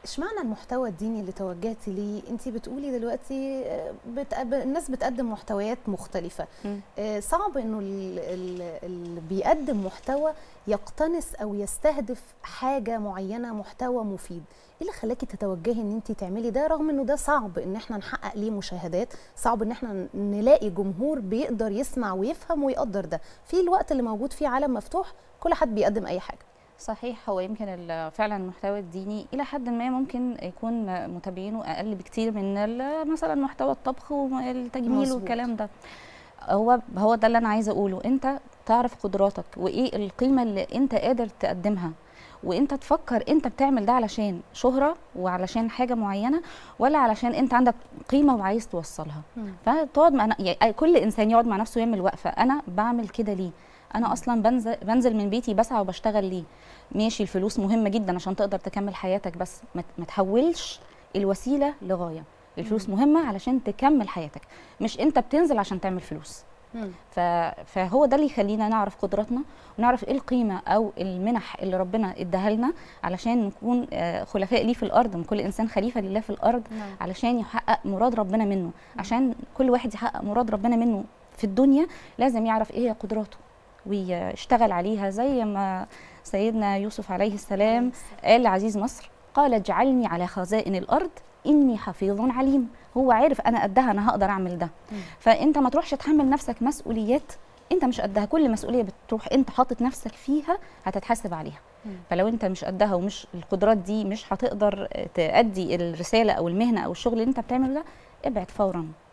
اشمعنى المحتوى الديني اللي توجهتي ليه انت بتقولي دلوقتي آه، بتقب... الناس بتقدم محتويات مختلفه مم. آه، صعب انه ال- ال- اللي بيقدم محتوى يقتنص او يستهدف حاجه معينه محتوى مفيد ايه اللي خلاكي تتوجهي ان انت تعملي ده رغم انه ده صعب ان احنا نحقق ليه مشاهدات صعب ان احنا نلاقي جمهور بيقدر يسمع ويفهم ويقدر ده في الوقت اللي موجود فيه عالم مفتوح كل حد بيقدم اي حاجه صحيح هو يمكن ال- فعلا المحتوى الديني الى حد ما ممكن يكون متابعينه اقل بكتير من ال- مثلا محتوى الطبخ والتجميل مظبوط. والكلام ده هو هو ده اللي انا عايزه اقوله انت تعرف قدراتك وايه القيمه اللي انت قادر تقدمها وانت تفكر انت بتعمل ده علشان شهره وعلشان حاجه معينه ولا علشان انت عندك قيمه وعايز توصلها فتقعد مع يعني كل انسان يقعد مع نفسه يعمل وقفه انا بعمل كده ليه انا اصلا بنزل بنزل من بيتي بسعى وبشتغل ليه ماشي الفلوس مهمه جدا عشان تقدر تكمل حياتك بس ما ت- ما تحولش الوسيله لغايه الفلوس مهمه علشان تكمل حياتك مش انت بتنزل عشان تعمل فلوس مم. ف... فهو ده اللي يخلينا نعرف قدراتنا ونعرف ايه القيمه او المنح اللي ربنا اداها لنا علشان نكون آه، خلفاء ليه في الارض من كل انسان خليفه لله في الارض نعم. علشان يحقق مراد ربنا منه عشان كل واحد يحقق مراد ربنا منه في الدنيا لازم يعرف ايه هي قدراته ويشتغل عليها زي ما سيدنا يوسف عليه السلام قال لعزيز مصر قال اجعلني على خزائن الارض اني حفيظ عليم هو عارف انا قدها انا هقدر اعمل ده مم. فانت ما تروحش تحمل نفسك مسؤوليات انت مش قدها كل مسؤوليه بتروح انت حاطط نفسك فيها هتتحاسب عليها مم. فلو انت مش قدها ومش القدرات دي مش هتقدر تأدي الرساله او المهنه او الشغل اللي انت بتعمله ده ابعد فورا